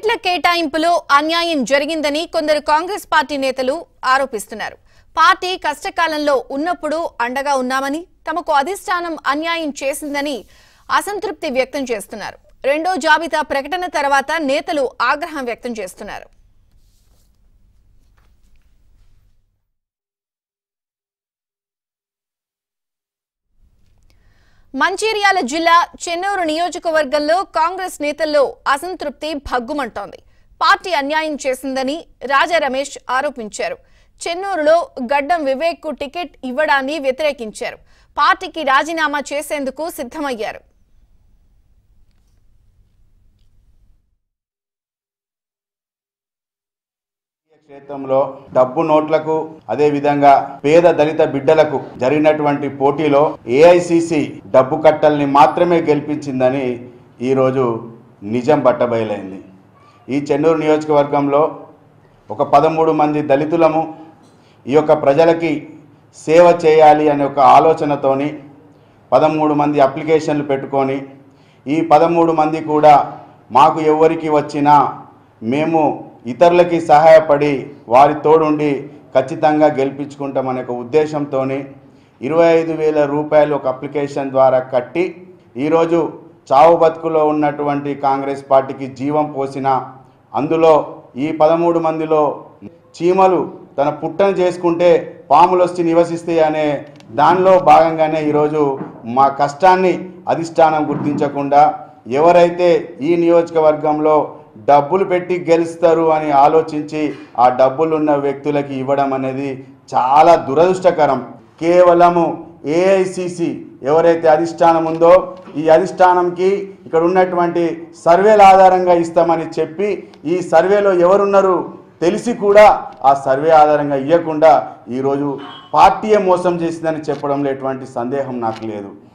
టికెట్ల కేటాయింపులో అన్యాయం జరిగిందని కొందరు కాంగ్రెస్ పార్టీ నేతలు ఆరోపిస్తున్నారు పార్టీ కష్టకాలంలో ఉన్నప్పుడు అండగా ఉన్నామని తమకు అధిష్టానం అన్యాయం చేసిందని అసంతృప్తి వ్యక్తం చేస్తున్నారు రెండో జాబితా ప్రకటన తర్వాత నేతలు ఆగ్రహం వ్యక్తం చేస్తున్నారు మంచిర్యాల జిల్లా చెన్నూరు నియోజకవర్గంలో కాంగ్రెస్ నేతల్లో అసంతృప్తి భగ్గుమంటోంది పార్టీ అన్యాయం చేసిందని రాజా రమేష్ ఆరోపించారు చెన్నూరులో గడ్డం వివేక్ కు టికెట్ ఇవ్వడాన్ని వ్యతిరేకించారు పార్టీకి రాజీనామా చేసేందుకు సిద్ధమయ్యారు క్షేత్రంలో డబ్బు నోట్లకు అదే విధంగా పేద దళిత బిడ్డలకు జరిగినటువంటి పోటీలో ఏఐసిసి డబ్బు కట్టల్ని మాత్రమే గెలిపించిందని ఈరోజు నిజం బట్టబయలైంది ఈ చెన్నూరు నియోజకవర్గంలో ఒక పదమూడు మంది దళితులము ఈ యొక్క ప్రజలకి సేవ చేయాలి అనే ఒక ఆలోచనతోని పదమూడు మంది అప్లికేషన్లు పెట్టుకొని ఈ పదమూడు మంది కూడా మాకు ఎవరికి వచ్చినా మేము ఇతరులకి సహాయపడి వారి తోడుండి ఖచ్చితంగా గెలిపించుకుంటామనే ఒక ఉద్దేశంతో ఇరవై ఐదు వేల రూపాయలు ఒక అప్లికేషన్ ద్వారా కట్టి ఈరోజు చావు బతుకులో ఉన్నటువంటి కాంగ్రెస్ పార్టీకి జీవం పోసిన అందులో ఈ పదమూడు మందిలో చీమలు తన పుట్టను చేసుకుంటే పాములు వచ్చి నివసిస్తాయి అనే దానిలో భాగంగానే ఈరోజు మా కష్టాన్ని అధిష్టానం గుర్తించకుండా ఎవరైతే ఈ నియోజకవర్గంలో డబ్బులు పెట్టి గెలుస్తారు అని ఆలోచించి ఆ డబ్బులున్న వ్యక్తులకి ఇవ్వడం అనేది చాలా దురదృష్టకరం కేవలము ఏఐసిసి ఎవరైతే అధిష్టానం ఉందో ఈ అధిష్టానంకి ఇక్కడ ఉన్నటువంటి సర్వేల ఆధారంగా ఇస్తామని చెప్పి ఈ సర్వేలో ఎవరున్నారు తెలిసి కూడా ఆ సర్వే ఆధారంగా ఇవ్వకుండా ఈరోజు పార్టీయే మోసం చేసిందని చెప్పడంలో ఎటువంటి సందేహం నాకు లేదు